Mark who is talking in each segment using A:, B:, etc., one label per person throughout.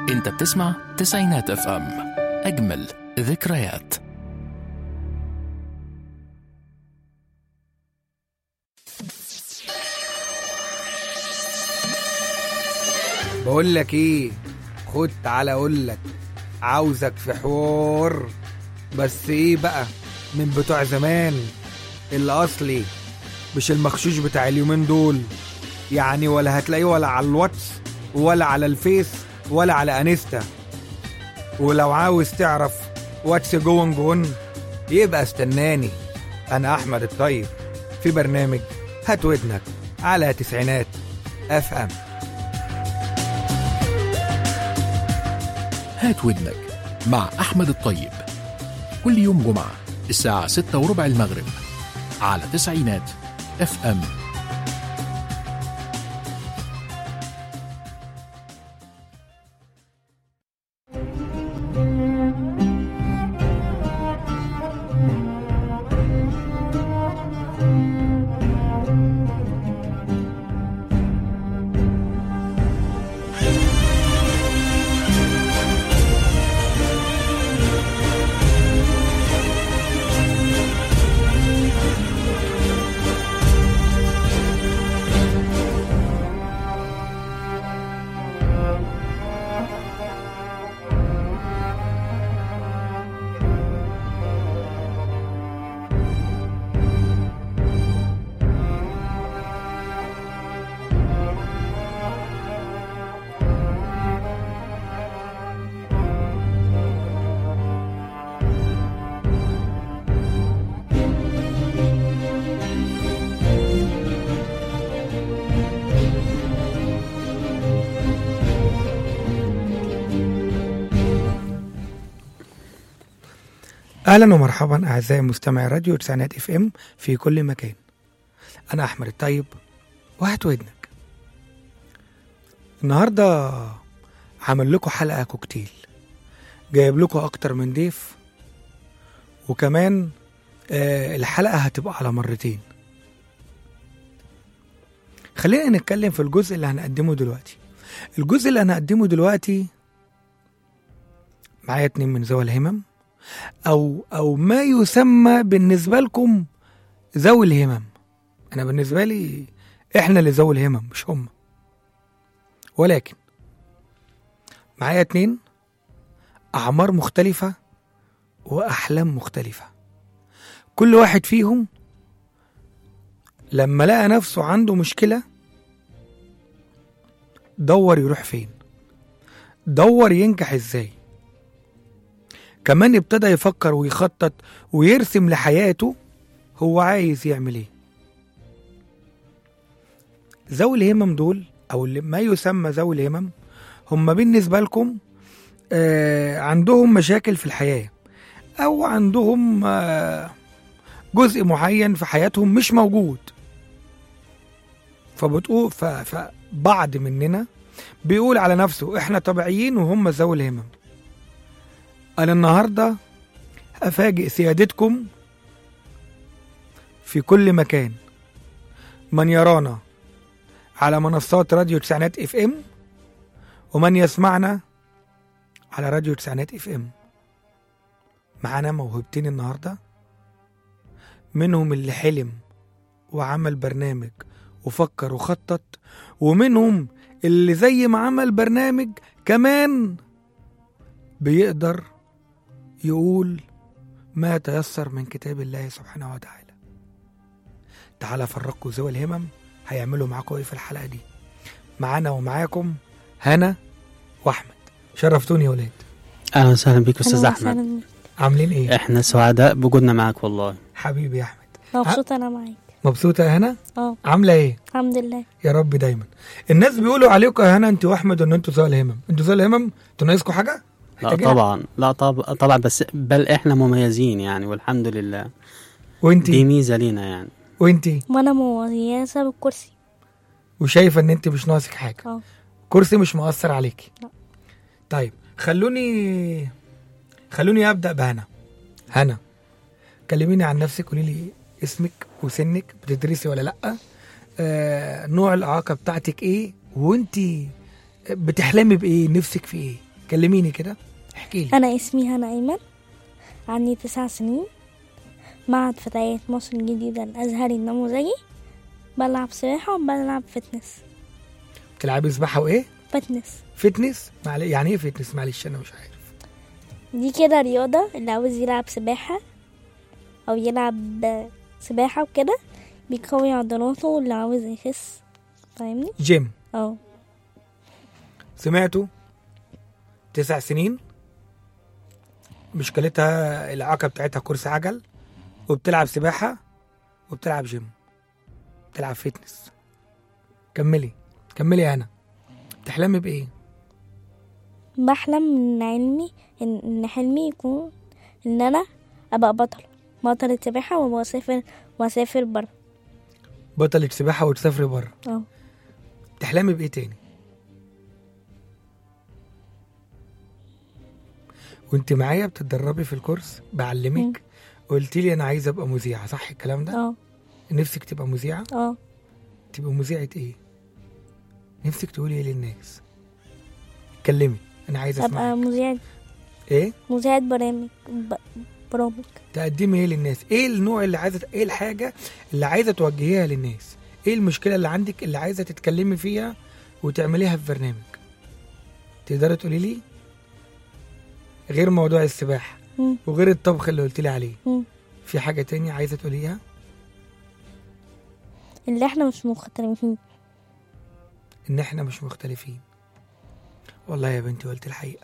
A: انت بتسمع تسعينات اف ام اجمل ذكريات
B: بقول لك ايه خد تعالى اقول لك عاوزك في حوار بس ايه بقى من بتوع زمان الاصلي مش المخشوش بتاع اليومين دول يعني ولا هتلاقيه ولا على الواتس ولا على الفيس ولا على انستا ولو عاوز تعرف واتس جون جون يبقى استناني انا احمد الطيب في برنامج هات ودنك على تسعينات اف ام
A: هات ودنك مع أحمد الطيب كل يوم جمعة الساعة ستة وربع المغرب على تسعينات اف ام
B: اهلا ومرحبا اعزائي مستمعي راديو تسعينات اف ام في كل مكان انا احمد الطيب وهات ودنك النهارده عامل لكم حلقه كوكتيل جايب لكم اكتر من ضيف وكمان آه الحلقه هتبقى على مرتين خلينا نتكلم في الجزء اللي هنقدمه دلوقتي الجزء اللي هنقدمه دلوقتي معايا اتنين من ذوي الهمم او او ما يسمى بالنسبه لكم ذوي الهمم انا بالنسبه لي احنا اللي ذوي الهمم مش هم ولكن معايا اتنين اعمار مختلفه واحلام مختلفه كل واحد فيهم لما لقى نفسه عنده مشكله دور يروح فين دور ينجح ازاي كمان ابتدى يفكر ويخطط ويرسم لحياته هو عايز يعمل ايه ذوي الهمم دول او اللي ما يسمى ذوي الهمم هم بالنسبه لكم آه عندهم مشاكل في الحياه او عندهم آه جزء معين في حياتهم مش موجود فبتقول ف- فبعض مننا بيقول على نفسه احنا طبيعيين وهم ذوي الهمم أنا النهاردة أفاجئ سيادتكم في كل مكان من يرانا على منصات راديو تسعينات اف ام ومن يسمعنا على راديو تسعينات اف ام معانا موهبتين النهاردة منهم اللي حلم وعمل برنامج وفكر وخطط ومنهم اللي زي ما عمل برنامج كمان بيقدر يقول ما تيسر من كتاب الله سبحانه وتعالى تعالى فرقوا ذوي الهمم هيعملوا معاكم ايه في الحلقه دي معانا ومعاكم هنا واحمد شرفتوني يا ولاد
C: اهلا وسهلا بك استاذ
D: أهلاً
C: احمد
D: وسهلاً.
B: عاملين ايه
C: احنا سعداء بوجودنا معك والله
B: حبيبي يا احمد
D: مبسوطة أنا معاك
B: مبسوطه يا هنا
D: اه
B: عامله ايه
D: الحمد لله
B: يا رب دايما الناس بيقولوا عليكم يا هنا انت واحمد ان انتوا ذوي الهمم انتوا ذوي الهمم انتوا ناقصكم حاجه
C: لا
B: محتاجين؟
C: طبعا لا طب طبعا بس بل احنا مميزين يعني والحمد لله دي
B: وانتي
C: ميزه لينا يعني
B: وانتي
D: وأنا مميزة بالكرسي
B: وشايفه ان انت مش ناقصك حاجه
D: اه
B: كرسي مش مؤثر عليكي
D: لا.
B: طيب خلوني خلوني ابدا بهنا هنا كلميني عن نفسك قولي لي اسمك وسنك بتدرسي ولا لا آه نوع الاعاقه بتاعتك ايه وانت بتحلمي بايه نفسك في ايه كلميني كده احكي لي
D: أنا اسمي هنا أيمن عندي تسع سنين معهد فتيات مصر الجديدة الأزهري النموذجي بلعب سباحة وبلعب فتنس
B: بتلعبي سباحه وايه
D: فتنس
B: فتنس معل... يعني ايه فتنس معلش انا مش عارف
D: دي كده رياضة اللي عاوز يلعب سباحة أو يلعب سباحة وكده بيقوي عضلاته واللي عاوز يخس فاهمني؟
B: جيم
D: اه
B: سمعتوا تسع سنين مشكلتها الإعاقة بتاعتها كرسي عجل وبتلعب سباحة وبتلعب جيم بتلعب فتنس كملي كملي يا أنا تحلمي بإيه؟
D: بحلم من علمي إن إن حلمي يكون إن أنا أبقى بطل بطلة سباحة وأسافر وأسافر برا
B: بطلة سباحة وتسافري بره
D: اه
B: تحلمي بإيه تاني؟ وانت معايا بتتدربي في الكورس بعلمك قلت لي انا عايزه ابقى مذيعه صح الكلام ده
D: اه
B: نفسك تبقى مذيعه
D: اه
B: تبقى مذيعه ايه نفسك تقولي ايه للناس اتكلمي انا عايزه
D: أبقى
B: اسمعك
D: مذيعة
B: ايه
D: مذيعة برامج ب- برامج
B: تقدمي ايه للناس ايه النوع اللي عايزه ايه الحاجه اللي عايزه توجهيها للناس ايه المشكله اللي عندك اللي عايزه تتكلمي فيها وتعمليها في برنامج تقدري تقولي لي غير موضوع السباحه
D: مم.
B: وغير الطبخ اللي قلت لي عليه
D: مم.
B: في حاجه تانية عايزه تقوليها
D: اللي احنا مش مختلفين
B: ان احنا مش مختلفين والله يا بنتي قلت الحقيقه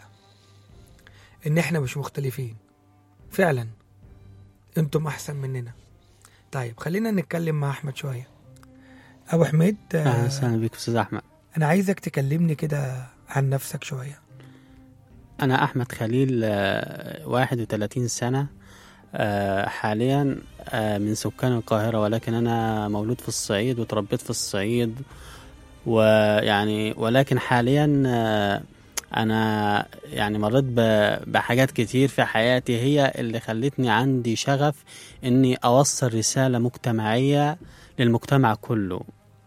B: ان احنا مش مختلفين فعلا انتم احسن مننا طيب خلينا نتكلم مع احمد شويه ابو حميد آه،
C: اهلا وسهلا بك استاذ احمد
B: انا عايزك تكلمني كده عن نفسك شويه
C: انا احمد خليل آه، 31 سنه آه، حاليا آه، من سكان القاهره ولكن انا مولود في الصعيد وتربيت في الصعيد ويعني ولكن حاليا آه، انا يعني مريت ب- بحاجات كتير في حياتي هي اللي خلتني عندي شغف اني اوصل رساله مجتمعيه للمجتمع كله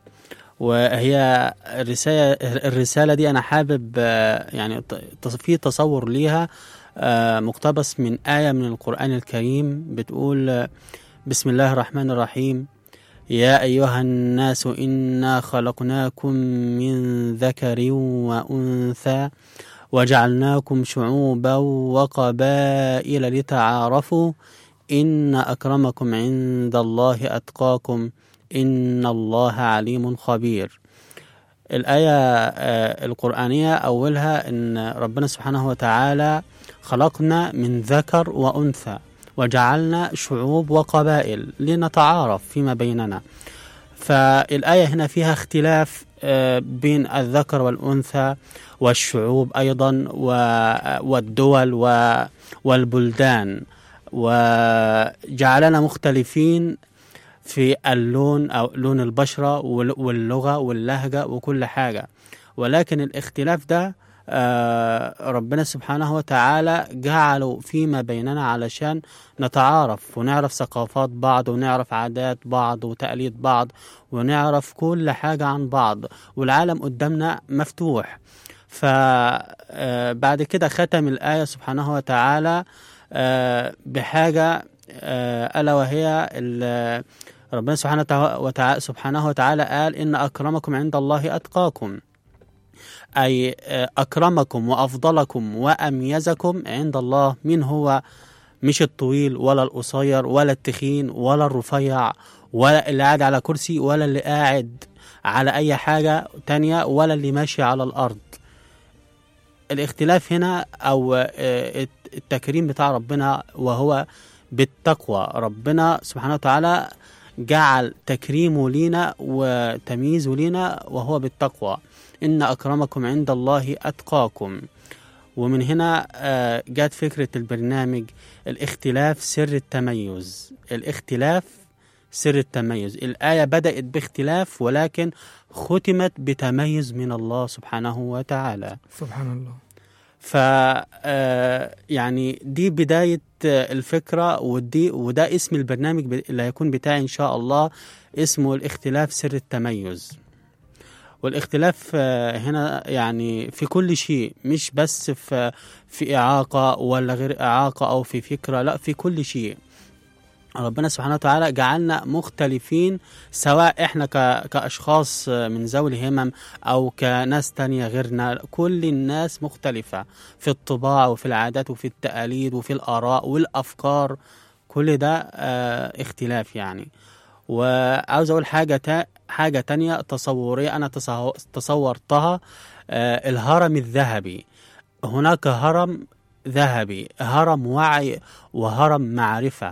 C: وهي الرسالة الرسالة دي أنا حابب آه، يعني ت- في تصور ليها آه، مقتبس من آية من القرآن الكريم بتقول آه، بسم الله الرحمن الرحيم يا أيها الناس إنا خلقناكم من ذكر وأنثى وجعلناكم شعوبا وقبائل لتعارفوا إن أكرمكم عند الله أتقاكم إن الله عليم خبير الآية آه، القرآنية أولها إن ربنا سبحانه وتعالى خلقنا من ذكر وأنثى وجعلنا شعوب وقبائل لنتعارف فيما بيننا فالآية هنا فيها اختلاف آه، بين الذكر والأنثى والشعوب أيضا و- والدول و- والبلدان وجعلنا مختلفين في اللون أو لون البشرة وال- واللغة واللهجة وكل حاجة ولكن الاختلاف ده آه، ربنا سبحانه وتعالى جعله فيما بيننا علشان نتعارف ونعرف ثقافات بعض ونعرف عادات بعض وتقاليد بعض ونعرف كل حاجة عن بعض والعالم قدامنا مفتوح فبعد كده ختم الآية سبحانه وتعالى آه، بحاجة آه، ألا وهي ال- ربنا سبحانه وتعالى, سبحانه وتعالى قال إن أكرمكم عند الله أتقاكم أي آه، أكرمكم وأفضلكم وأميزكم عند الله من هو مش الطويل ولا القصير ولا التخين ولا الرفيع ولا اللي قاعد على كرسي ولا اللي قاعد على أي حاجة تانية ولا اللي ماشي على الأرض الاختلاف هنا أو آه، التكريم بتاع ربنا وهو بالتقوى ربنا سبحانه وتعالى جعل تكريمه لينا وتمييزه لينا وهو بالتقوى إن أكرمكم عند الله أتقاكم ومن هنا آه، جات فكرة البرنامج الاختلاف سر التميز الاختلاف سر التميز الآية بدأت باختلاف ولكن ختمت بتميز من الله سبحانه وتعالى
B: سبحان الله
C: ف آه، يعني دي بداية آه، الفكرة ودي وده اسم البرنامج ب- اللي هيكون بتاعي إن شاء الله اسمه الاختلاف سر التميز والاختلاف آه، هنا يعني في كل شيء مش بس في في إعاقة ولا غير إعاقة أو في فكرة لا في كل شيء ربنا سبحانه وتعالى جعلنا مختلفين سواء احنا ك- كأشخاص من ذوي الهمم أو كناس تانية غيرنا كل الناس مختلفة في الطباع وفي العادات وفي التقاليد وفي الآراء والأفكار كل ده آه، اختلاف يعني وعاوز أقول حاجة تا حاجة تانية تصورية أنا تصو- تصورتها آه، الهرم الذهبي هناك هرم ذهبي هرم وعي وهرم معرفة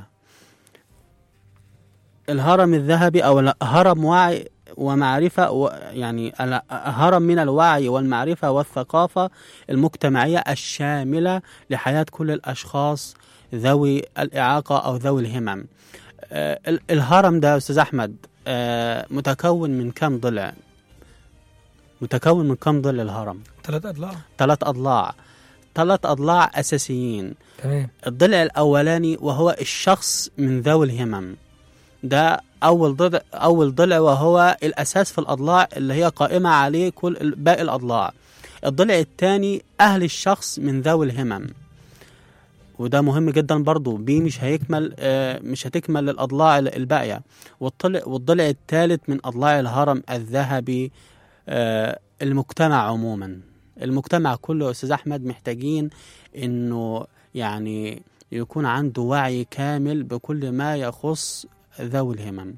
C: الهرم الذهبي او لا- هرم وعي ومعرفة و يعني ال- هرم من الوعي والمعرفة والثقافة المجتمعية الشاملة لحياة كل الأشخاص ذوي الإعاقة أو ذوي الهمم آه، ال- الهرم ده يا أستاذ أحمد آه، متكون من كم ضلع متكون من كم ضلع الهرم
B: ثلاث اضلاع
C: ثلاث أضلاع ثلاث أضلاع أساسيين
B: تمام
C: الضلع الأولاني وهو الشخص من ذوي الهمم ده أول ضلع أول ضلع وهو الأساس في الأضلاع اللي هي قائمة عليه كل ال- باقي الأضلاع الضلع الثاني أهل الشخص من ذوي الهمم وده مهم جدا برضو بيه مش هيكمل آه، مش هتكمل الأضلاع ال- الباقية والضلع والضلع الثالث من أضلاع الهرم الذهبي آه، المجتمع عموما المجتمع كله يا أستاذ أحمد محتاجين إنه يعني يكون عنده وعي كامل بكل ما يخص ذوي الهمم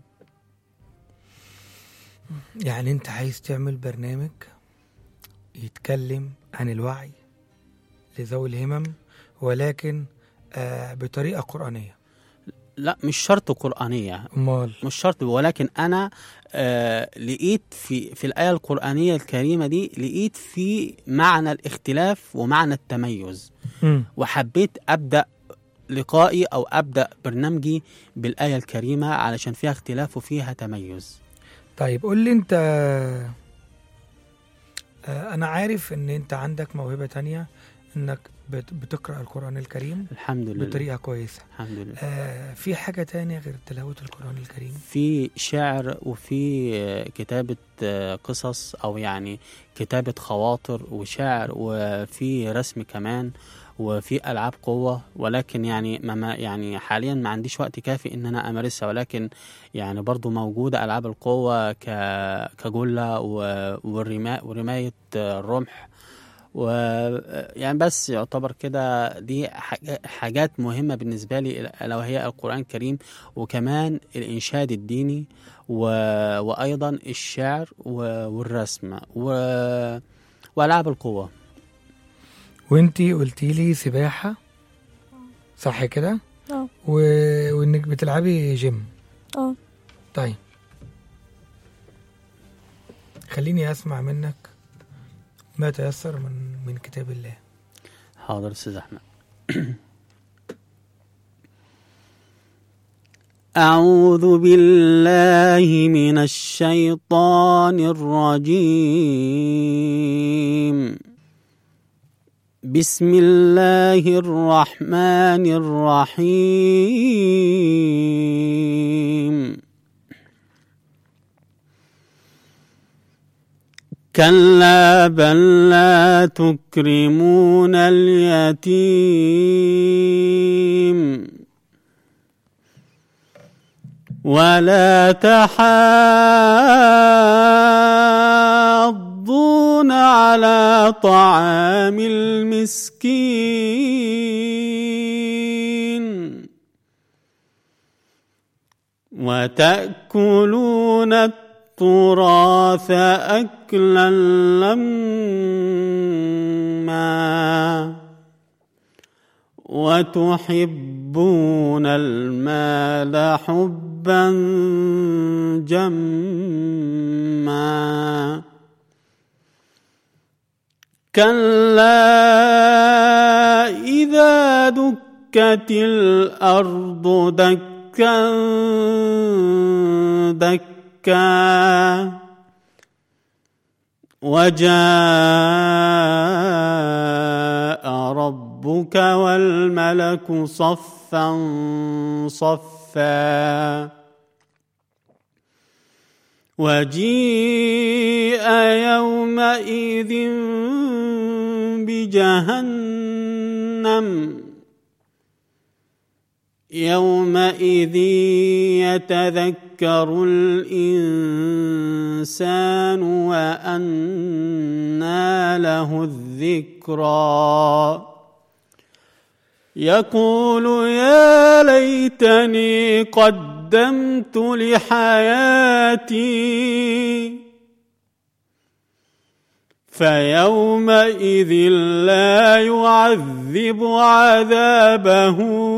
B: يعني انت عايز تعمل برنامج يتكلم عن الوعي لذوي الهمم ولكن آه بطريقة قرآنية
C: لا مش شرط قرآنية
B: امال
C: مش شرط ولكن أنا آه لقيت في في الآية القرآنية الكريمة دي لقيت في معنى الاختلاف ومعنى التميز
B: مم.
C: وحبيت أبدأ لقائي أو أبدأ برنامجي بالآية الكريمة علشان فيها اختلاف وفيها تميز
B: طيب قول لي انت آه انا عارف ان انت عندك موهبة تانية انك بت- بتقرأ القرآن الكريم
C: الحمد لله
B: بطريقة كويسة
C: الحمد لله
B: آه في حاجة تانية غير تلاوة القرآن الكريم
C: في شعر وفي آه، كتابة آه، قصص أو يعني كتابة خواطر وشعر وفي رسم كمان وفي ألعاب قوة ولكن يعني ما ما يعني حاليا ما عنديش وقت كافي إن أنا أمارسها ولكن يعني برضو موجودة ألعاب القوة ك كجلة و- والرماء ورماية آه، الرمح و يعني بس يعتبر كده دي حاجة- حاجات مهمة بالنسبة لي ألا وهي القرآن الكريم وكمان الإنشاد الديني و... وأيضا الشعر و... والرسم و... وألعاب القوة
B: وانتي قلتي لي سباحة صح كده
D: اه
B: و... وانك بتلعبي جيم
D: اه
B: طيب خليني اسمع منك ما تيسر من من كتاب الله
C: حاضر أستاذ أحمد أعوذ بالله من الشيطان الرجيم بسم الله الرحمن الرحيم كلا بل لا تكرمون اليتيم ولا تحاضون على طعام المسكين وتأكلون التراث أكلا لما وتحبون المال حبا جما كلا إذا دكت الأرض دكا دكا وجاء ربك والملك صفا صفا وجيء يومئذ بجهنم يومئذ يتذكر الانسان وانى له الذكرى يقول يا ليتني قدمت لحياتي فيومئذ لا يعذب عذابه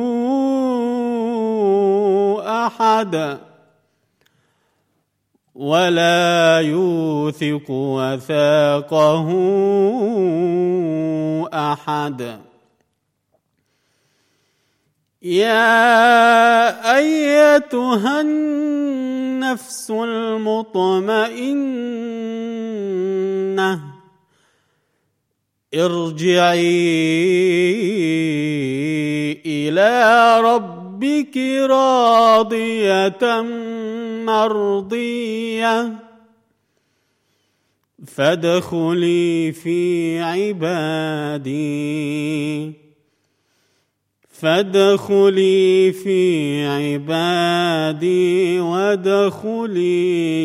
C: احد ولا يوثق وثاقه احد يا ايتها النفس المطمئنه ارجعي الى ربك راضيه مرضيه فادخلي في عبادي فادخلي في عبادي وادخلي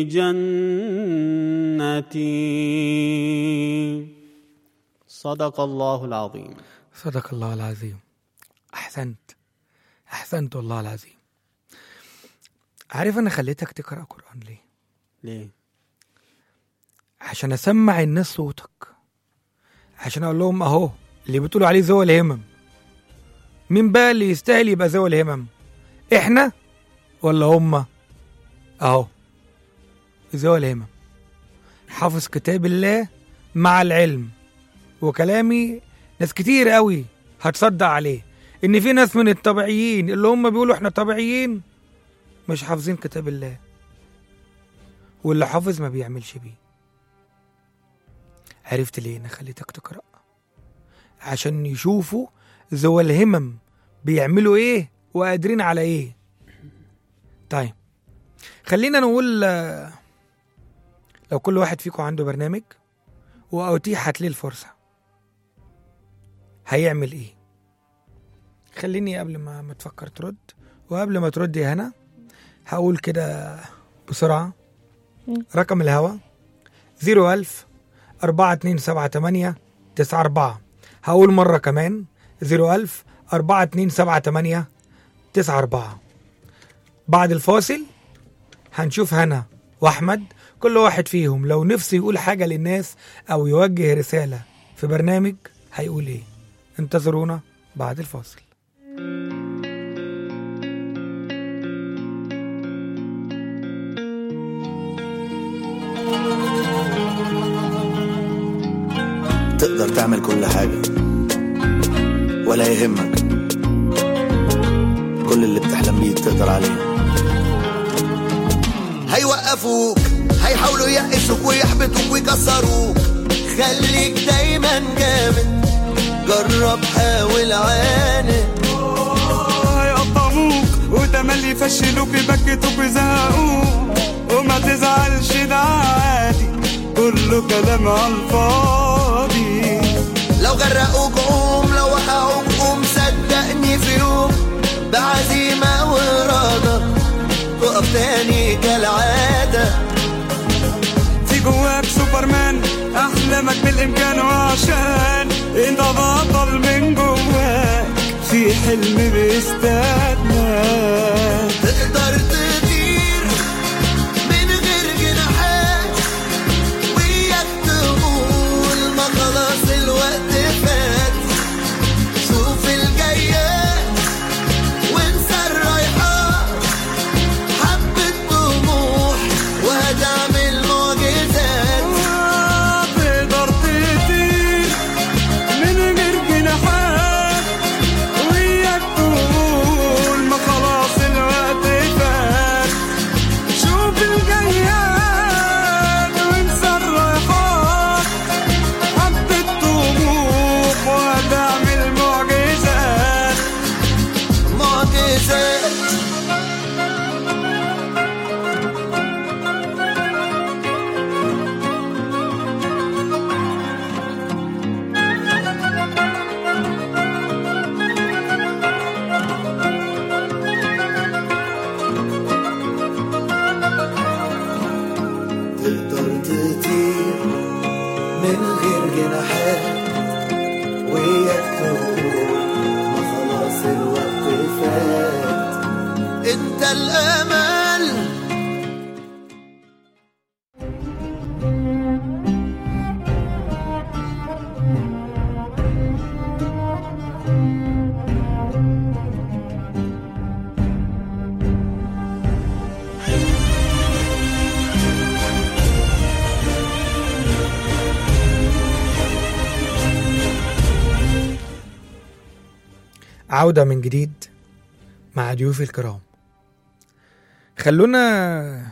C: جنتي صدق الله العظيم
B: صدق الله العظيم أحسنت أحسنت والله العظيم عارف أنا خليتك تقرأ قرآن ليه؟
C: ليه
B: عشان أسمع الناس صوتك عشان أقول لهم أهو اللي بتقولوا عليه ذوي الهمم مين بقى اللي يستاهل يبقى ذوي الهمم؟ إحنا ولا هما؟ أهو ذوي الهمم حافظ كتاب الله مع العلم وكلامي ناس كتير قوي هتصدق عليه ان في ناس من الطبيعيين اللي هم بيقولوا احنا طبيعيين مش حافظين كتاب الله واللي حافظ ما بيعملش بيه عرفت ليه انا خليتك تقرا عشان يشوفوا ذوي الهمم بيعملوا ايه وقادرين على ايه طيب خلينا نقول آه، لو كل واحد فيكم عنده برنامج وأتيحت ليه الفرصة هيعمل ايه خليني قبل ما ما تفكر ترد وقبل ما ترد يا هنا هقول كده بسرعة
D: مم.
B: رقم الهوا زيرو ألف أربعة اتنين سبعة تمانية تسعة أربعة هقول مرة كمان زيرو ألف أربعة اتنين سبعة تمانية تسعة أربعة بعد الفاصل هنشوف هنا وأحمد كل واحد فيهم لو نفسه يقول حاجة للناس أو يوجه رسالة في برنامج هيقول إيه انتظرونا بعد الفاصل
E: تقدر تعمل كل حاجة ولا يهمك كل اللي بتحلم بيه تقدر عليه
F: هيوقفوك هيحاولوا يقسوك ويحبطوك ويكسروك خليك دايما جامد جرب حاول عاند
G: هيقطعوك وتملي يفشلوك يبكتوك ويزهقوك وما تزعلش ده عادي كله كلام على الفاضي
F: لو غرقوك قوم لو وقعوك قوم صدقني في يوم بعزيمة وإرادة تقف تاني كالعادة
G: في جواك سوبرمان احلامك بالامكان وعشان انت بطل من جواك في حلم بيستناك
F: تقدر تطير من غير جناحات وياك تقول ما خلاص الوقت فات شوف الجايات وانسى الرايحات حبة طموح وهتعمل معجزات
G: تقدر تطير من غير جناحات وياك تقول ما خلاص
F: ده الامل
B: عودة من جديد مع ضيوفي الكرام خلونا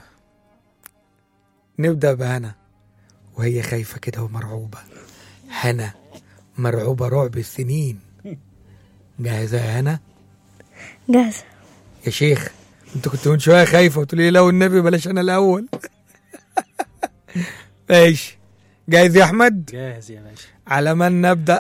B: نبدأ بهنا وهي خايفة كده ومرعوبة هنا مرعوبة رعب السنين جاهزة يا هنا
D: جاهزة
B: يا شيخ انت كنت من شوية خايفة وتقولي لي لو النبي بلاش انا الاول ماشي جاهز يا احمد
C: جاهز يا باشا
B: على من نبدأ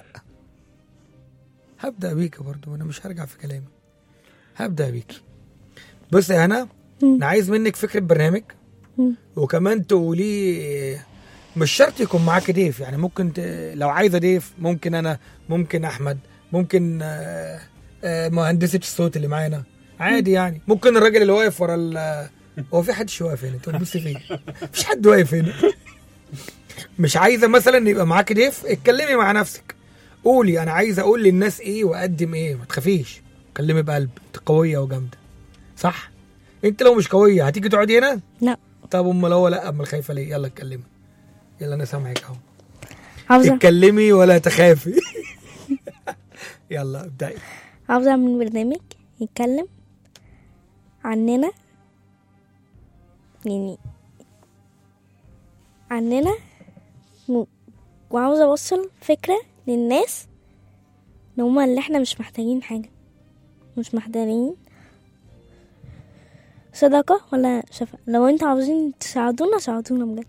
B: هبدأ بيك برضو أنا مش هرجع في كلامي هبدأ بيك بص يا هنا أنا عايز منك فكرة برنامج وكمان تقولي مش شرط يكون معاك ضيف يعني ممكن ت... لو عايزة ضيف ممكن أنا ممكن أحمد ممكن آه، آه، مهندسة الصوت اللي معانا عادي يعني ممكن الراجل اللي واقف ورا ال هو في حدش واقف هنا انت بتبص فين مفيش حد واقف هنا مش عايزه مثلا يبقى معاك ضيف اتكلمي مع نفسك قولي انا عايزه اقول للناس ايه واقدم ايه ما تخافيش اتكلمي بقلب انت قويه وجامده صح انت لو مش قويه هتيجي تقعدي هنا
D: لا
B: طب امال هو لا امال خايفه ليه يلا اتكلمي يلا انا سامعك اهو
D: عاوزة
B: اتكلمي ولا تخافي يلا ابدأي
D: عاوزة أعمل برنامج يتكلم عننا يعني عننا و- وعاوزة أوصل فكرة للناس إن هما اللي احنا مش محتاجين حاجة مش محتاجين صداقة ولا شفاء لو انتوا عاوزين تساعدونا ساعدونا بجد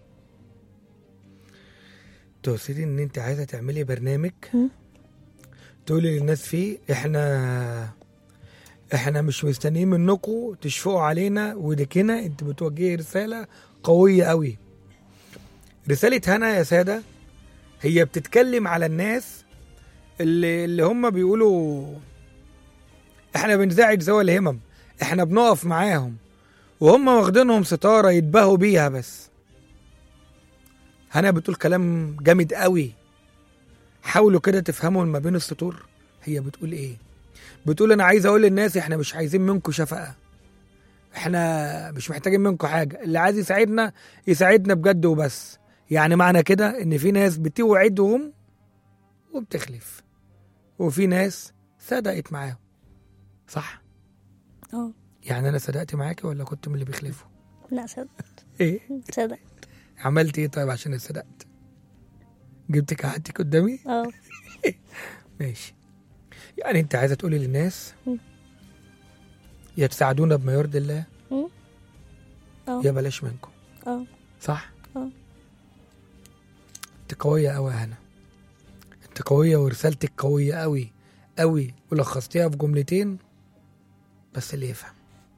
B: تقصدي ان انت عايزه تعملي برنامج
D: مم.
B: تقولي للناس فيه احنا احنا مش مستنيين منكم تشفقوا علينا ودكنا انت بتوجهي رساله قويه قوي رساله هنا يا ساده هي بتتكلم على الناس اللي اللي هم بيقولوا احنا بنزعج ذوي الهمم احنا بنقف معاهم وهم واخدينهم ستاره يتباهوا بيها بس هنا بتقول كلام جامد قوي حاولوا كده تفهموا ما بين السطور هي بتقول ايه بتقول انا عايز اقول للناس احنا مش عايزين منكم شفقه احنا مش محتاجين منكم حاجه اللي عايز يساعدنا يساعدنا بجد وبس يعني معنى كده ان في ناس بتوعدهم وبتخلف وفي ناس صدقت معاهم صح
D: اه
B: يعني انا صدقت معاكي ولا كنت من اللي بيخلفوا
D: لا صدق
B: ايه
D: صدق
B: عملت ايه طيب عشان صدقت جبتك قعدتك قدامي
D: اه
B: ماشي يعني انت عايزه تقولي للناس
D: مم.
B: يا تساعدونا بما يرضي الله
D: مم. اه
B: يا بلاش منكم
D: اه
B: صح
D: اه
B: انت قويه قوي يا هنا انت قويه ورسالتك قويه قوي قوي ولخصتيها في جملتين بس اللي يفهم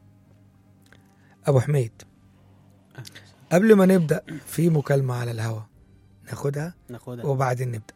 B: ابو حميد قبل ما نبدا في مكالمه على الهوا ناخدها
C: ناخدها
B: وبعدين نبدا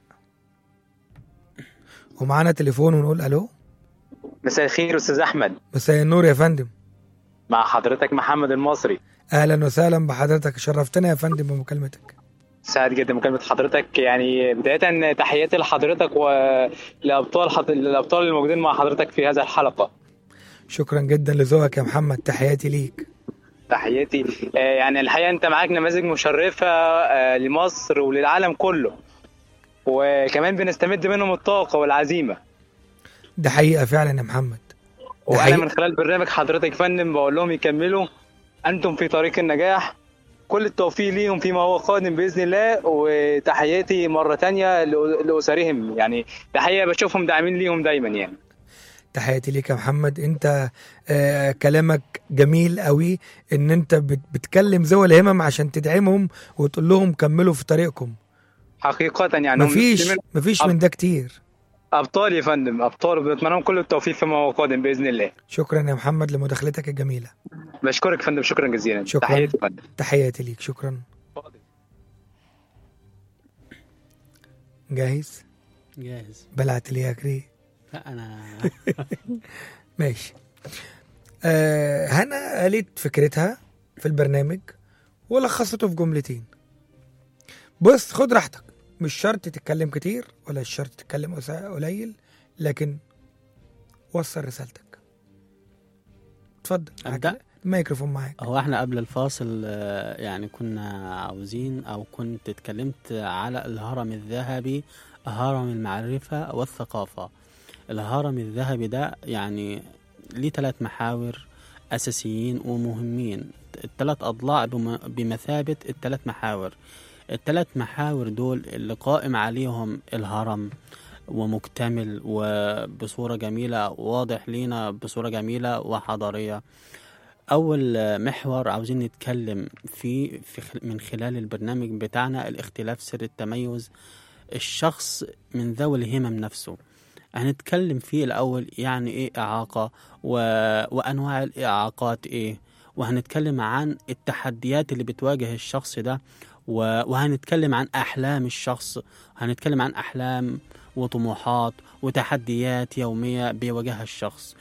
B: ومعانا تليفون ونقول الو
H: مساء الخير استاذ احمد
B: مساء النور يا فندم
H: مع حضرتك محمد المصري
B: اهلا وسهلا بحضرتك شرفتنا يا فندم بمكالمتك
H: سعيد جدا مكالمة حضرتك يعني بداية تحياتي لحضرتك ولأبطال حض... الأبطال الموجودين مع حضرتك في هذه الحلقة
B: شكرا جدا لذوقك يا محمد تحياتي ليك
H: تحياتي آه، يعني الحقيقة أنت معاك نماذج مشرفة آه، لمصر وللعالم كله وكمان بنستمد منهم الطاقة والعزيمة
B: ده حقيقه فعلا يا محمد ده
H: وأنا
B: حقيقة.
H: من خلال برنامج حضرتك يا فندم بقول لهم يكملوا أنتم في طريق النجاح كل التوفيق ليهم فيما هو قادم بإذن الله وتحياتي مرة تانية لأ- لأسرهم يعني تحية بشوفهم داعمين ليهم دايما يعني
B: تحياتي ليك يا محمد انت آه كلامك جميل قوي ان انت بت بتكلم ذوي الهمم عشان تدعمهم وتقول لهم كملوا في طريقكم
H: حقيقة يعني هم
B: مفيش
H: من
B: مفيش من ده كتير
H: أبطال يا فندم أبطال وبتمنى لهم كل التوفيق فيما هو قادم بإذن الله
B: شكرا يا محمد لمداخلتك الجميله
H: بشكرك يا فندم شكرا جزيلا
B: شكرا.
H: تحياتي يا فندم
B: تحياتي ليك شكرا جاهز
C: جاهز
B: بلعت لي يا كري
C: لا انا
B: ماشي آه هنا قالت فكرتها في البرنامج ولخصته في جملتين بص خد راحتك مش شرط تتكلم كتير ولا شرط تتكلم قس- قليل لكن وصل رسالتك اتفضل
C: أبدأ؟
B: الميكروفون معاك
C: هو احنا قبل الفاصل آه، يعني كنا عاوزين او كنت اتكلمت على الهرم الذهبي هرم المعرفة والثقافة الهرم الذهبي ده يعني ليه ثلاث محاور أساسيين ومهمين الثلاث أضلاع بم- بمثابة الثلاث محاور الثلاث محاور دول اللي قائم عليهم الهرم ومكتمل وبصورة جميلة واضح لينا بصورة جميلة وحضارية أول محور عاوزين نتكلم فيه في خل- من خلال البرنامج بتاعنا الاختلاف سر التميز الشخص من ذوي الهمم نفسه هنتكلم فيه الأول يعني إيه إعاقة و... وأنواع الإعاقات إيه وهنتكلم عن التحديات اللي بتواجه الشخص ده و... وهنتكلم عن أحلام الشخص هنتكلم عن أحلام وطموحات وتحديات يومية بيواجهها الشخص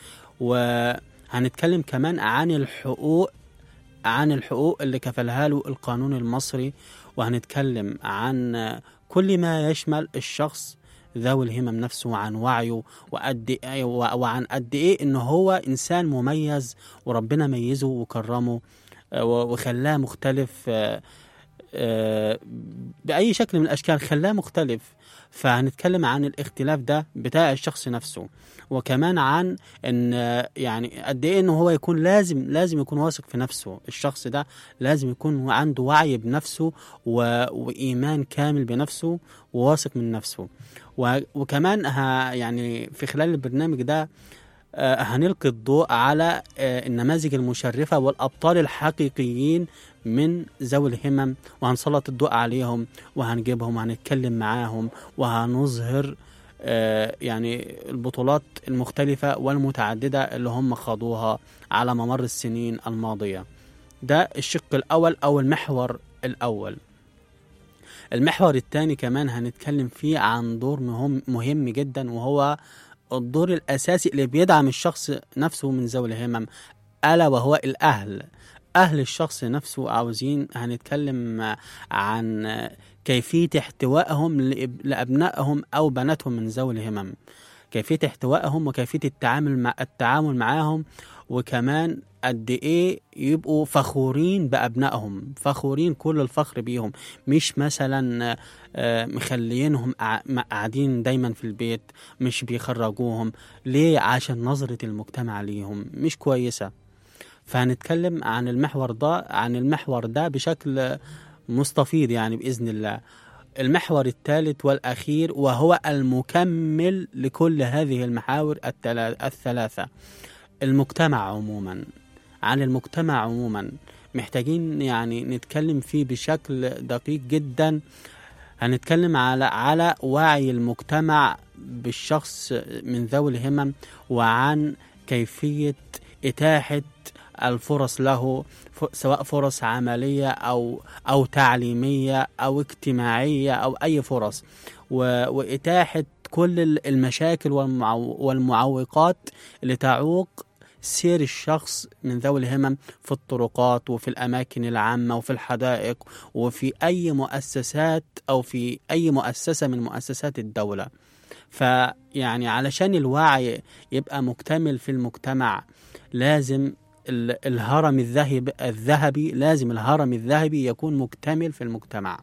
C: وهنتكلم كمان عن الحقوق عن الحقوق اللي كفلها له القانون المصري وهنتكلم عن كل ما يشمل الشخص ذوي الهمم نفسه وعن وعيه وقد إيه- وعن قد ايه ان هو انسان مميز وربنا ميزه وكرمه آه، وخلاه مختلف آه، آه، بأي شكل من الأشكال خلاه مختلف فهنتكلم عن الاختلاف ده بتاع الشخص نفسه وكمان عن ان آه، يعني قد ايه ان هو يكون لازم لازم يكون واثق في نفسه الشخص ده لازم يكون عنده وعي بنفسه و... وايمان كامل بنفسه وواثق من نفسه و... وكمان ه... يعني في خلال البرنامج ده آه، هنلقي الضوء على آه، النماذج المشرفة والأبطال الحقيقيين من ذوي الهمم وهنسلط الضوء عليهم وهنجيبهم وهنتكلم معاهم وهنظهر آه، يعني البطولات المختلفة والمتعددة اللي هم خاضوها على ممر السنين الماضية ده الشق الأول أو المحور الأول المحور الثاني كمان هنتكلم فيه عن دور مهم, مهم جدا وهو الدور الأساسي اللي بيدعم الشخص نفسه من ذوي الهمم ألا وهو الأهل أهل الشخص نفسه عاوزين هنتكلم عن كيفية احتوائهم لإب- لأبنائهم أو بناتهم من ذوي الهمم كيفية احتوائهم وكيفية التعامل مع التعامل معاهم وكمان قد ايه يبقوا فخورين بأبنائهم فخورين كل الفخر بيهم مش مثلا آه، مخليينهم قاع- م- قاعدين دايما في البيت مش بيخرجوهم ليه عشان نظرة المجتمع ليهم مش كويسة فهنتكلم عن المحور ده عن المحور ده بشكل مستفيض يعني بإذن الله المحور الثالث والأخير وهو المكمل لكل هذه المحاور التلا- الثلاثة المجتمع عموما عن المجتمع عموما محتاجين يعني نتكلم فيه بشكل دقيق جدا هنتكلم على على وعي المجتمع بالشخص من ذوي الهمم وعن كيفية إتاحة الفرص له ف- سواء فرص عملية أو أو تعليمية أو اجتماعية أو أي فرص و- وإتاحة كل ال- المشاكل والمعو- والمعوقات اللي تعوق سير الشخص من ذوي الهمم في الطرقات وفي الأماكن العامة وفي الحدائق وفي أي مؤسسات أو في أي مؤسسة من مؤسسات الدولة فيعني علشان الوعي يبقى مكتمل في المجتمع لازم ال- الهرم الذهب الذهبي لازم الهرم الذهبي يكون مكتمل في المجتمع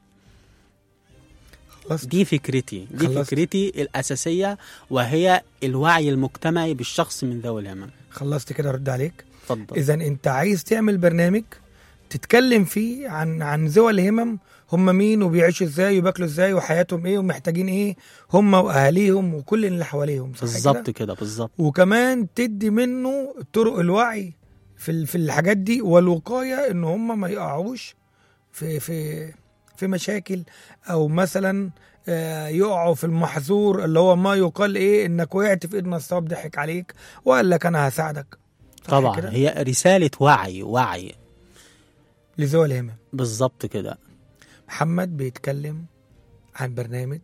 B: خلصت
C: دي فكرتي دي
B: خلصت.
C: فكرتي الأساسية وهي الوعي المجتمعي بالشخص من ذوي الهمم
B: خلصت كده ارد عليك
C: اتفضل
B: اذا انت عايز تعمل برنامج تتكلم فيه عن عن ذوي الهمم هم مين وبيعيشوا ازاي وبياكلوا ازاي وحياتهم ايه ومحتاجين ايه هم واهاليهم وكل اللي حواليهم صح
C: بالظبط
B: كده؟
C: كده بالظبط
B: وكمان تدي منه طرق الوعي في ال- في الحاجات دي والوقايه ان هم ما يقعوش في في في مشاكل او مثلا آه، يقعوا في المحظور اللي هو ما يقال ايه انك وقعت في ايد نصاب ضحك عليك وقال لك انا هساعدك صح
C: طبعا
B: كده؟
C: هي رسالة وعي وعي
B: لذوي الهمم
C: بالظبط كده
B: محمد بيتكلم عن برنامج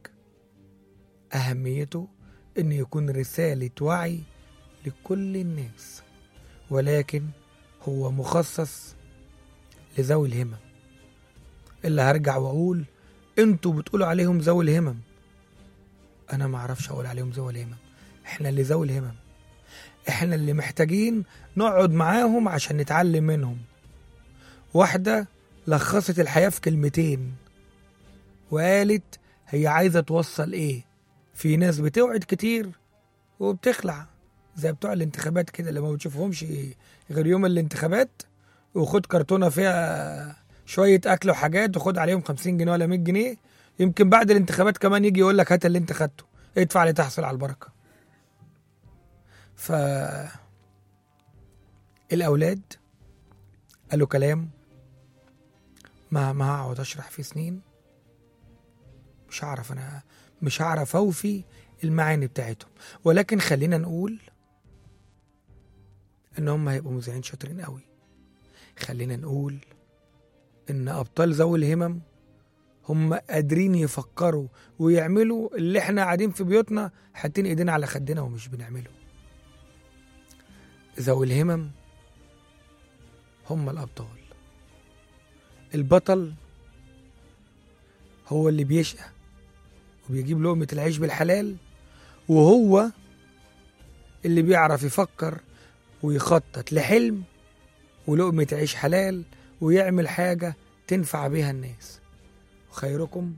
B: أهميته إنه يكون رسالة وعي لكل الناس ولكن هو مخصص لذوي الهمم اللي هرجع واقول انتوا بتقولوا عليهم ذوي الهمم انا ما اعرفش اقول عليهم ذوي الهمم احنا اللي ذوي الهمم احنا اللي محتاجين نقعد معاهم عشان نتعلم منهم واحدة لخصت الحياة في كلمتين وقالت هي عايزة توصل ايه في ناس بتوعد كتير وبتخلع زي بتوع الانتخابات كده اللي ما بتشوفهمش غير يوم الانتخابات وخد كرتونة فيها شوية أكل وحاجات وخد عليهم 50 جنيه ولا 100 جنيه يمكن بعد الانتخابات كمان يجي يقول لك هات اللي انت خدته ادفع لتحصل على البركة ف الأولاد قالوا كلام ما ما هقعد أشرح فيه سنين مش هعرف أنا مش هعرف أوفي المعاني بتاعتهم ولكن خلينا نقول إن هم هيبقوا مذيعين شاطرين قوي خلينا نقول إن أبطال ذوي الهمم هم قادرين يفكروا ويعملوا اللي احنا قاعدين في بيوتنا حاطين ايدينا على خدنا ومش بنعمله ذوي الهمم هم الأبطال البطل هو اللي بيشقى وبيجيب لقمة العيش بالحلال وهو اللي بيعرف يفكر ويخطط لحلم ولقمة عيش حلال ويعمل حاجة تنفع بيها الناس خيركم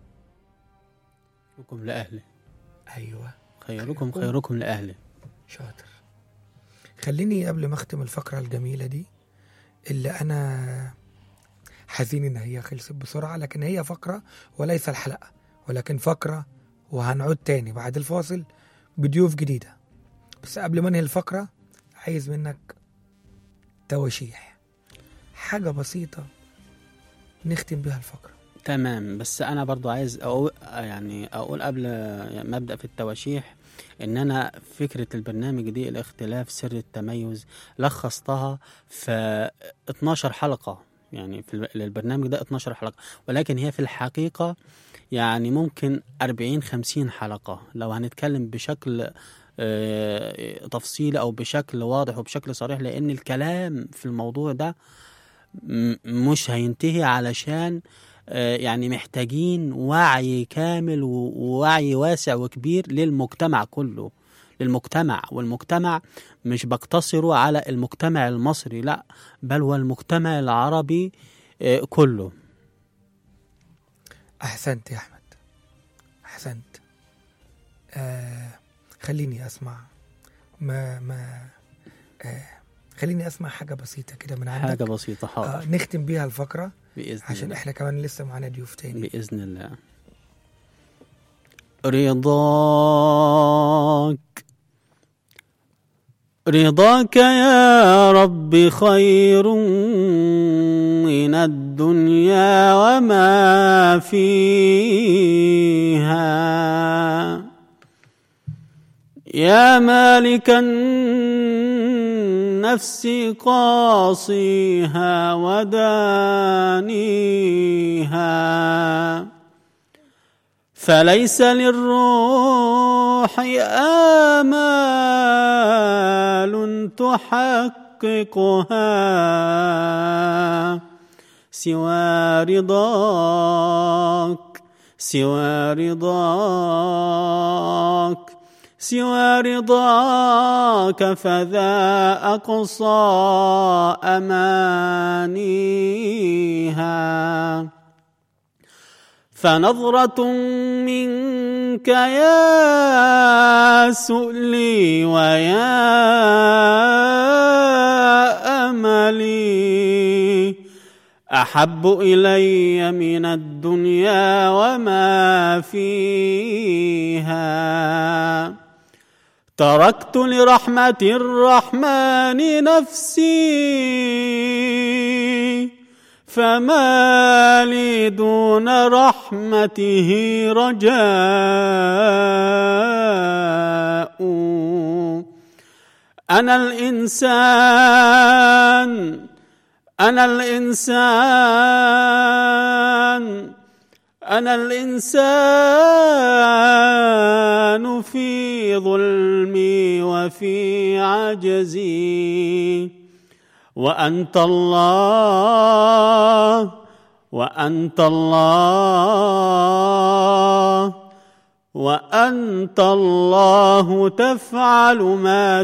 C: خيركم لأهله
B: أيوة
C: خيركم خيركم لأهله
B: شاطر خليني قبل ما أختم الفقرة الجميلة دي اللي أنا حزين إن هي خلصت بسرعة لكن هي فقرة وليس الحلقة ولكن فقرة وهنعود تاني بعد الفاصل بضيوف جديدة بس قبل ما انهي الفقرة عايز منك توشيح حاجة بسيطة نختم بيها الفقرة
C: تمام بس انا برضو عايز أقول يعني اقول قبل ما ابدا في التواشيح ان انا فكره البرنامج دي الاختلاف سر التميز لخصتها في 12 حلقه يعني في الب- البرنامج ده 12 حلقه ولكن هي في الحقيقه يعني ممكن 40 50 حلقه لو هنتكلم بشكل آه، تفصيلي او بشكل واضح وبشكل صريح لان الكلام في الموضوع ده م- مش هينتهي علشان آه، يعني محتاجين وعي كامل و- ووعي واسع وكبير للمجتمع كله للمجتمع والمجتمع مش بقتصره على المجتمع المصري لا بل والمجتمع العربي آه، كله
B: أحسنت يا أحمد أحسنت آه خليني أسمع ما ما آه خليني أسمع حاجة بسيطة كده من عندك
C: حاجة بسيطة
B: آه
C: حاضر
B: نختم بيها الفقرة
C: بإذن
B: عشان
C: الله
B: إحنا كمان لسه معانا ضيوف تاني
C: بإذن الله رضاك رضاك يا رب خير من الدنيا وما فيها يا مالك النفس قاصيها ودانيها فليس للروح آمال تحققها سوى رضاك سوى رضاك سوى رضاك فذا أقصى أمانيها فنظرة منك يا سؤلي ويا أملي أحب إلي من الدنيا وما فيها تركت لرحمة الرحمن نفسي فما لي دون رحمته رجاء أنا الإنسان أنا الإنسان أنا الإنسان في ظلمي وفي عجزي وأنت الله وأنت الله وأنت الله تفعل ما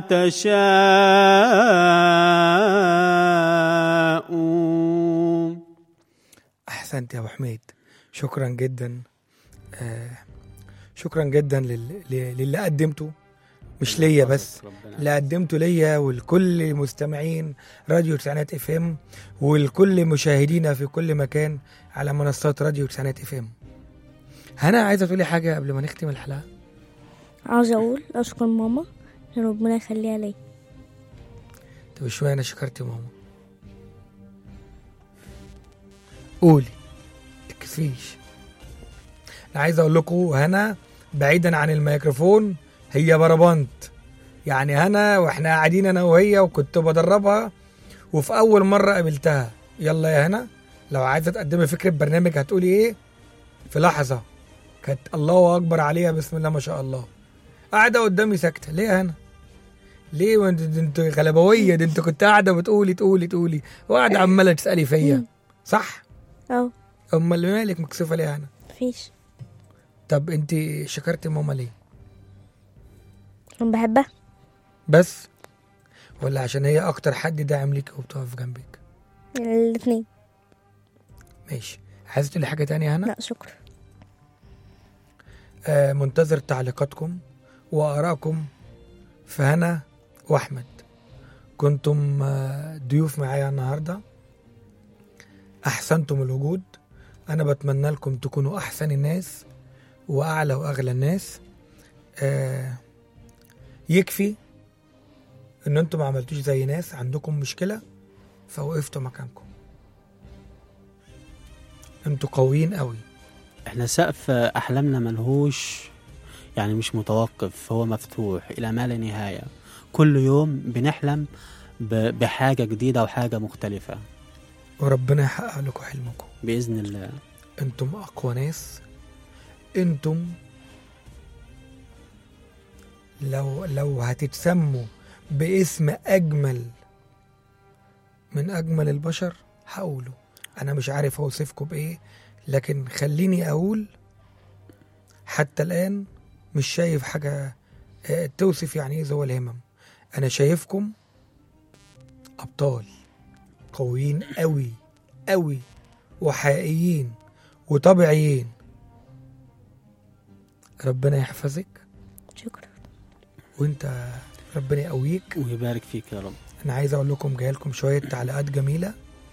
C: تشاء
B: احسنت يا ابو حميد شكرا جدا آه شكرا جدا لل- ل- للي قدمته مش ليا بس اللي قدمته ليا ولكل مستمعين راديو تسعينات اف ام ولكل مشاهدينا في كل مكان على منصات راديو تسعينات اف ام هنا عايزه تقولي حاجه قبل ما نختم الحلقه
D: عاوزة أقول أشكر ماما إن ربنا يخليها ليا
B: طب شويه انا شكرت ماما قولي تكسفيش انا عايز اقول لكم هنا بعيدا عن الميكروفون هي بربنت يعني هنا واحنا قاعدين انا وهي وكنت بدربها وفي اول مره قابلتها يلا يا هنا لو عايزه تقدمي فكره برنامج هتقولي ايه في لحظه كانت الله اكبر عليها بسم الله ما شاء الله قاعده قدامي ساكته ليه يا هنا ليه ما انت ده انت غلبويه ده انت كنت قاعده بتقولي تقولي تقولي وقاعده عماله تسالي فيا صح
D: أو
B: امال اللي مالك مكسوفه ليه يا هنا
D: مفيش
B: طب انت شكرتي ماما ليه
D: أنا بحبها
B: بس ولا عشان هي اكتر حد داعم ليك وبتقف جنبك
D: الاتنين
B: ماشي عايزه تقولي حاجه تانية يا هنا
D: لا شكرا
B: آه منتظر تعليقاتكم وارائكم في هنا واحمد كنتم آه، ضيوف معايا النهارده احسنتم الوجود انا بتمنى لكم تكونوا احسن الناس واعلى واغلى الناس آه يكفي ان انتم ما عملتوش زي ناس عندكم مشكله فوقفتوا مكانكم انتوا قويين قوي
C: احنا سقف احلامنا ملهوش يعني مش متوقف هو مفتوح الى ما لا نهايه كل يوم بنحلم ب- بحاجه جديده وحاجه مختلفه
B: وربنا يحقق لكم حلمكم
C: باذن الله
B: انتم اقوى ناس انتم لو لو هتتسموا باسم اجمل من اجمل البشر هقوله انا مش عارف اوصفكم بايه لكن خليني اقول حتى الان مش شايف حاجه آه، توصف يعني ايه ذوي الهمم انا شايفكم ابطال قويين قوي قوي وحقيقيين وطبيعيين ربنا يحفظك
D: شكرا
B: وانت ربنا يقويك
C: ويبارك فيك يا رب
B: انا عايز اقول لكم جاي لكم شويه تعليقات جميله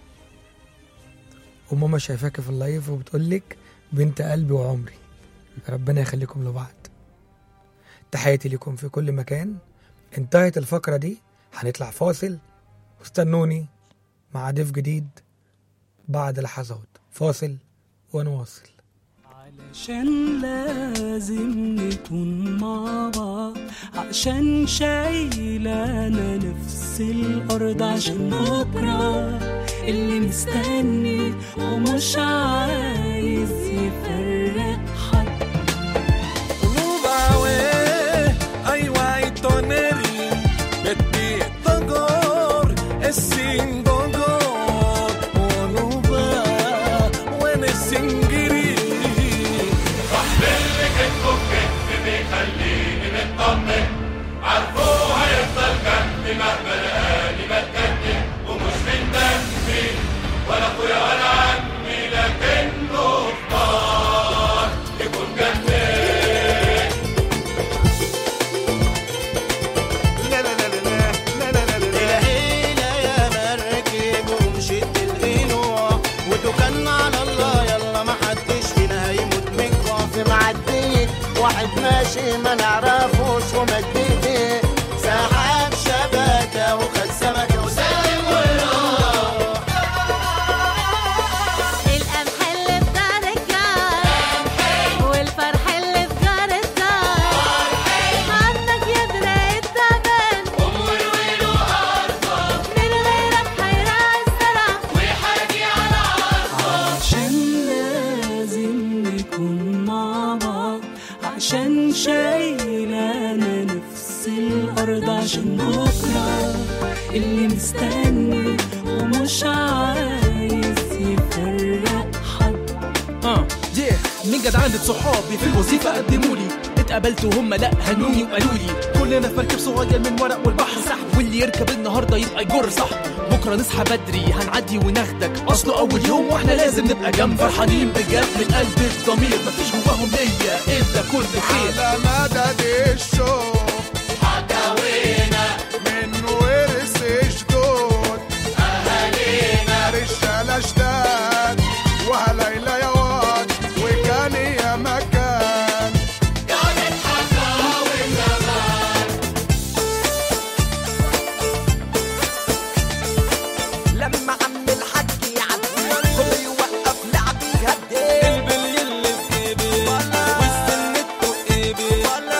B: وماما شايفاك في اللايف وبتقول لك بنت قلبي وعمري ربنا يخليكم لبعض تحياتي لكم في كل مكان انتهت الفقره دي هنطلع فاصل واستنوني مع ضيف جديد بعد لحظات فاصل ونواصل
G: علشان لازم نكون مع بعض عشان شايلانا نفس الأرض عشان بكرة اللي مستني ومش عايز يفرق حد
F: Rubawe, ay guay toneri, beti togor, esin gogor, onuba, wene singiri. لا لا لا لا لا لا لا لا
E: العيلة يا مركب ومشيت القنوع وتوكلنا على الله يلا ما حدش فينا هيموت من جوع في معدية واحد ماشي ما نعرفوش ومد ايديه سحب شبكة وخد سمكة وسلم والروح
I: القمح اللي في دار الجار والفرح اللي في جار الدار عنك يدري التمن من غيرك هيراعي الزرع
G: عشان لازم نكون مع بعض عشان شايلانا نفس الأرض عشان بكرة اللي مستني ومش عايز يفرق حد
J: اه yeah. من جدعان صحابي في الوظيفة قدموا لي اتقابلت وهم لا هنوني وقالوا لي كلنا في مركب صغير من ورق والبحر سحب واللي يركب النهارده يبقى يجر صح بكره نصحى بدري هنعدي وناخدك اصله اول يوم واحنا لازم نبقى جنب فرحانين بجد من قلب الضمير مفيش جواهم ليا الا كل خير
F: على مدد الشوق حكاوينا من ورث جدود اهالينا رجاله جداد وهليلة يا واد وكان يا مكان كانت حكاوي زمان
K: لما عم الحاج يعدي كله يوقف لعب يهدي البلي اللي في ايدي والسن في ايدي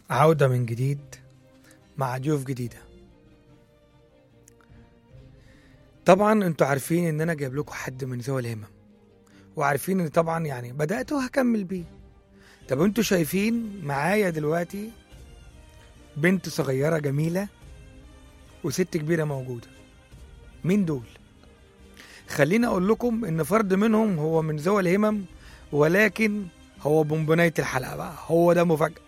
B: عودة من جديد مع ضيوف جديدة طبعا انتوا عارفين ان انا جايب لكم حد من ذوي الهمم وعارفين ان طبعا يعني بدأت وهكمل بيه طب انتوا شايفين معايا دلوقتي بنت صغيرة جميلة وست كبيرة موجودة مين دول؟ خليني اقول لكم ان فرد منهم هو من ذوي الهمم ولكن هو بنبناية الحلقة بقى هو ده مفاجأة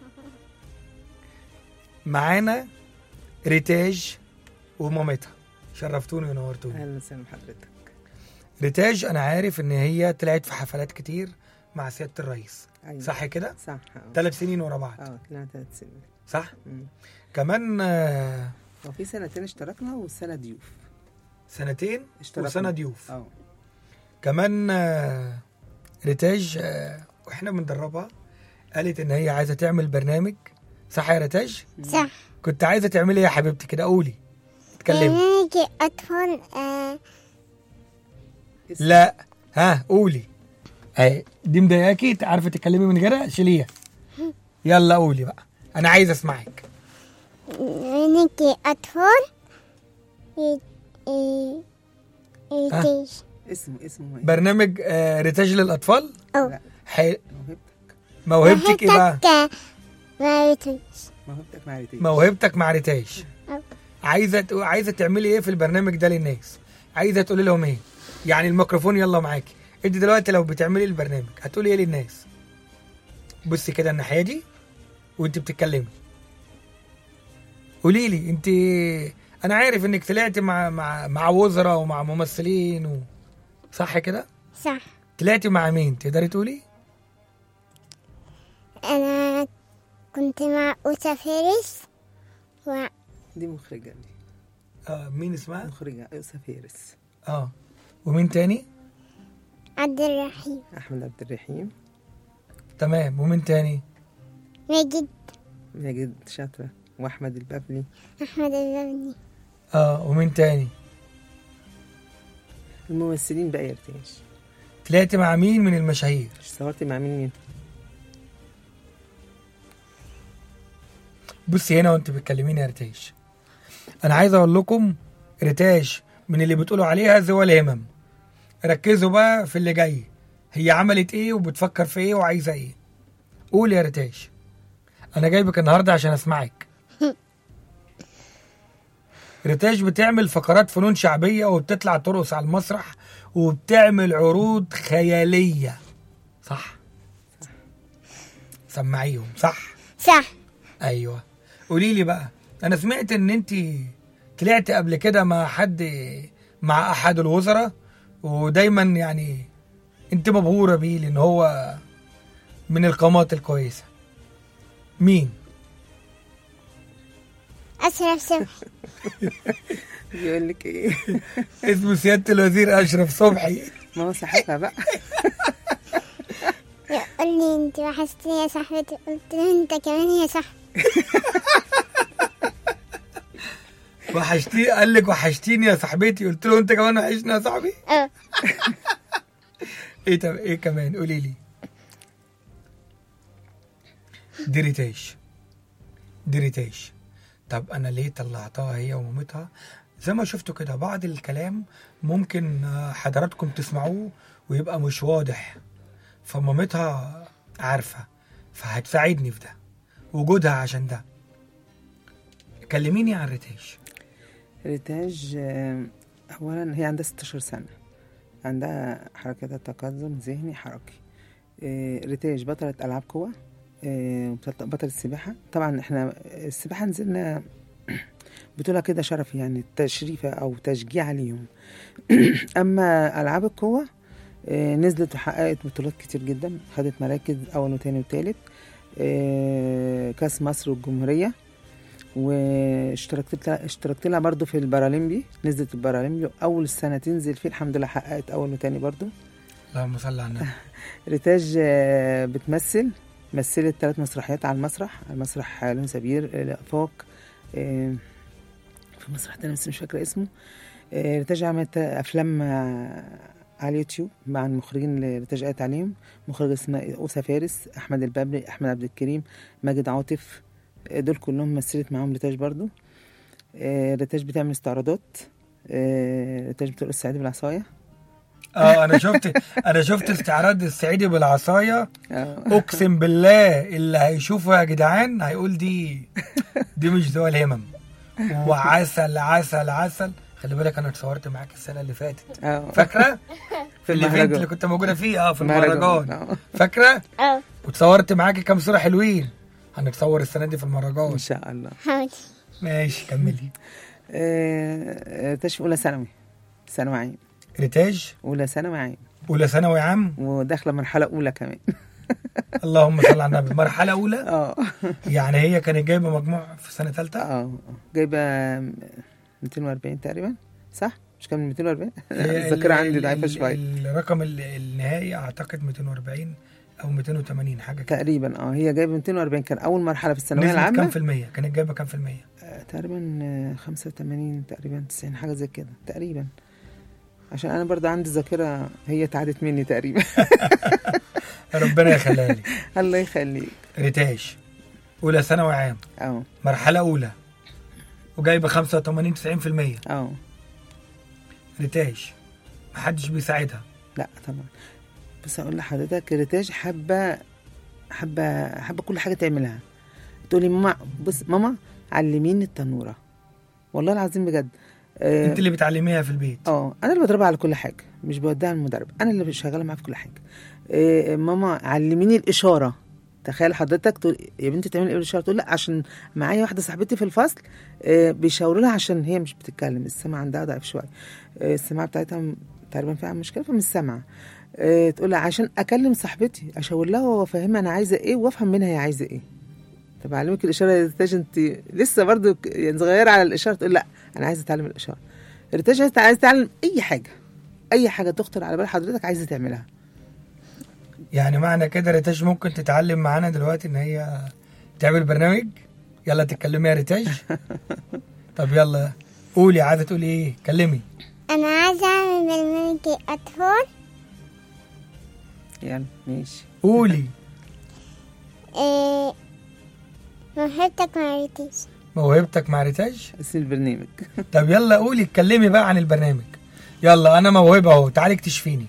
B: معانا ريتاج ومامتها شرفتوني ونورتوني
L: اهلا وسهلا بحضرتك
B: ريتاج انا عارف ان هي طلعت في حفلات كتير مع سيادة الرئيس
L: أيوة.
B: صح كده؟
L: صح اه
B: ثلاث سنين ورا بعض
L: اه طلعنا ثلاث سنين
B: صح؟
L: مم.
B: كمان آه،
L: وفي سنتين اشتركنا والسنه ضيوف
B: سنتين
L: اشتركنا
B: وسنة ضيوف
L: اه
B: كمان آه، ريتاج آه، واحنا بندربها قالت ان هي عايزه تعمل برنامج صح يا ريتاج؟
M: صح
B: كنت عايزه تعملي ايه يا حبيبتي كده قولي اتكلمي
M: برنامج أطفال آه
B: لا ها قولي اهي دي مضايقاكي عارفه تتكلمي من غيرها شيليها يلا قولي بقى انا عايز اسمعك
M: برنامج أطفال ي- ي- يتيش
L: اسمه اسمه ايه؟
B: برنامج آه، ريتاج للاطفال
M: أو
B: حي...
L: موهبتك
B: موهبتك ايه بقى
M: موهبتك ما يتيش
L: موهبتك مع ريتيش
B: موهبتك مع ريتاج
M: أو.
B: عايزه تق- عايزه تعملي ايه في البرنامج ده للناس عايزه تقولي لهم ايه يعني الميكروفون يلا معاكي انت دلوقتي لو بتعملي البرنامج هتقولي ايه للناس بصي كده الناحيه دي وانت بتتكلمي قولي لي انت انا عارف انك طلعتي مع مع مع وزراء ومع ممثلين و... صح كده
M: صح
B: طلعتي مع مين تقدري تقولي
M: أنا كنت مع أوسا فارس و
L: دي مخرجه دي
B: اه مين اسمها
L: مخرجه يوسف فارس
B: اه ومين تاني
M: عبد الرحيم
L: احمد عبد الرحيم
B: تمام ومين تاني
M: ماجد
L: ماجد شاطره واحمد البابلي
M: أحمد البني
B: اه ومين تاني
L: الممثلين بقى يا ريتيش
B: طلعتي مع مين من المشاهير
L: اشتغلت مع مين مين
B: بصي هنا وانت بتكلميني يا ريتاش انا عايز اقول لكم ريتاش من اللي بتقولوا عليها ذوي الهمم ركزوا بقى في اللي جاي هي عملت ايه وبتفكر في ايه وعايزه ايه قول يا ريتاش انا جايبك النهارده عشان اسمعك ريتاش بتعمل فقرات فنون شعبيه وبتطلع ترقص على المسرح وبتعمل عروض خياليه صح سمعيهم صح
M: صح
B: ايوه قولي لي بقى انا سمعت ان انت طلعت قبل كده مع حد مع احد الوزراء ودايما يعني انت مبهوره بيه لان هو من القامات الكويسه مين
M: أشرف صبحي
L: بيقول لك ايه
B: اسمه سياده الوزير اشرف صبحي
L: ما هو صاحبها بقى
M: يقول لي أنت وحشتني يا صاحبتي قلت له أنت كمان يا صاحبي
B: وحشتي قال لك وحشتيني يا صاحبتي قلت له انت كمان وحشني يا صاحبي
M: اه
B: ايه طب ايه كمان قولي لي دي ريتاش دي ريتاش طب انا ليه طلعتها هي ومامتها زي ما شفتوا كده بعض الكلام ممكن آه، حضراتكم تسمعوه ويبقى مش واضح فمامتها عارفة فهتساعدني في ده وجودها عشان ده كلميني عن ريتاش
L: ريتاج آه، اولا هي عندها 16 سنه عندها حركات التقدم ذهني حركي آه، ريتاج بطلة ألعاب قوة آه، بطلة بطلة السباحة طبعا احنا السباحة نزلنا بطولة كده شرف يعني تشريف أو تشجيع ليهم أما ألعاب القوة آه، نزلت وحققت بطولات كتير جدا خدت مراكز أول وتاني وتالت آه، كأس مصر والجمهورية واشتركت لها اشتركت لها برضه في البارالمبي نزلت البارالمبي اول سنه تنزل فيه الحمد لله حققت اول وتاني برضه
B: اللهم صل على النبي
L: ريتاج آه، بتمثل مثلت ثلاث مسرحيات على المسرح على مسرح لون سبير الافاق آه، في مسرح تاني بس مش فاكره اسمه آه، ريتاج عملت افلام آه، على اليوتيوب مع المخرجين اللي ريتاج قالت عليهم مخرج اسمها اوسا فارس احمد البابلي احمد عبد الكريم ماجد عاطف آه، دول كلهم مثلت معاهم ريتاج برضو آه، ريتاج بتعمل استعراضات آه، ريتاج بتقول السعيد بالعصايه
B: اه انا شفت انا شفت استعراض السعيدي بالعصايه
L: آه.
B: اقسم بالله اللي هيشوفه يا جدعان هيقول دي دي مش ذوق الهمم وعسل عسل عسل خلي بالك انا اتصورت معاك السنه اللي فاتت
L: اه
B: فاكره
L: في
B: الايفنت
L: المهرجان.
B: اللي كنت موجوده فيه اه في
L: المهرجان،
B: المهرجان
L: آه.
B: فاكره
D: اه
B: وتصورت معاكي كام صوره حلوين هنتصور السنه دي في المهرجان
L: ان شاء الله
M: حاضر
B: ماشي كملي
L: آه، ريتاج في اولى ثانوي ثانوي عام
B: ريتاج
L: اولى ثانوي عام
B: اولى ثانوي عام
L: وداخله مرحله اولى كمان
B: اللهم صل على النبي مرحله اولى
L: اه
B: يعني هي كانت جايبه مجموع في سنه ثالثه
L: اه جايبه 240 تقريبا صح مش كان 240
B: هي
L: الذاكره
B: ال-
L: عندي
B: ال-
L: ضعيفه
B: ال-
L: شويه
B: الرقم ال- النهائي اعتقد 240 او 280 حاجه كده
L: تقريبا اه هي جايبه 240 كان اول مرحله في الثانويه
B: نسبة كام
L: العامه
B: في المية؟ كانت جايبة كام في المية؟
L: آه، تقريبا آه، 85 تقريبا 90 حاجه زي كده تقريبا عشان انا برضه عندي ذاكره هي تعدت مني تقريبا
B: ربنا يخليها لي
L: الله يخليك
B: ريتاش أولى ثانوي عام
L: اه
B: مرحلة أولى وجايبة 85 90%
L: اه
B: ريتاش محدش بيساعدها
L: لا طبعا بس اقول لحضرتك ريتاج حابه حابه حابه كل حاجه تعملها تقولي ماما بص ماما علميني التنوره والله العظيم بجد آه،
B: أنت اللي بتعلميها في البيت
L: اه انا اللي بدربها على كل حاجه مش بوديها المدرب انا اللي شغاله معاها في كل حاجه إيه ماما علميني الاشاره تخيل حضرتك تقول يا بنتي تعملي ايه بالاشاره تقول لا عشان معايا واحده صاحبتي في الفصل إيه بيشاوروا لها عشان هي مش بتتكلم السمع عندها ضعيف شويه إيه السماعه بتاعتها م- تقريبا فيها مشكله فمش سامعه إيه تقول لها عشان اكلم صاحبتي اشاور لها وافهمها انا عايزه ايه وافهم منها هي عايزه ايه طب اعلمك الاشاره يا ريتاج انت لسه برضو ك- يعني صغيره على الاشاره تقول لا انا عايزه اتعلم الاشاره ريتاج عايزه عايزة تتعلم اي حاجه اي حاجه تخطر على بال حضرتك عايزه تعملها
B: يعني معنى كده ريتاش ممكن تتعلم معانا دلوقتي إن هي تعمل برنامج يلا تتكلمي يا ريتاش طب يلا قولي عايزة تقولي إيه كلمي
M: أنا عايزة أعمل برنامج أطفال
L: يلا ماشي
B: قولي
M: إيه موهبتك ما عرفتيش
B: موهبتك مع ريتاج
L: اسم البرنامج
B: طب يلا قولي اتكلمي بقى عن البرنامج يلا أنا موهبة أهو تعالي اكتشفيني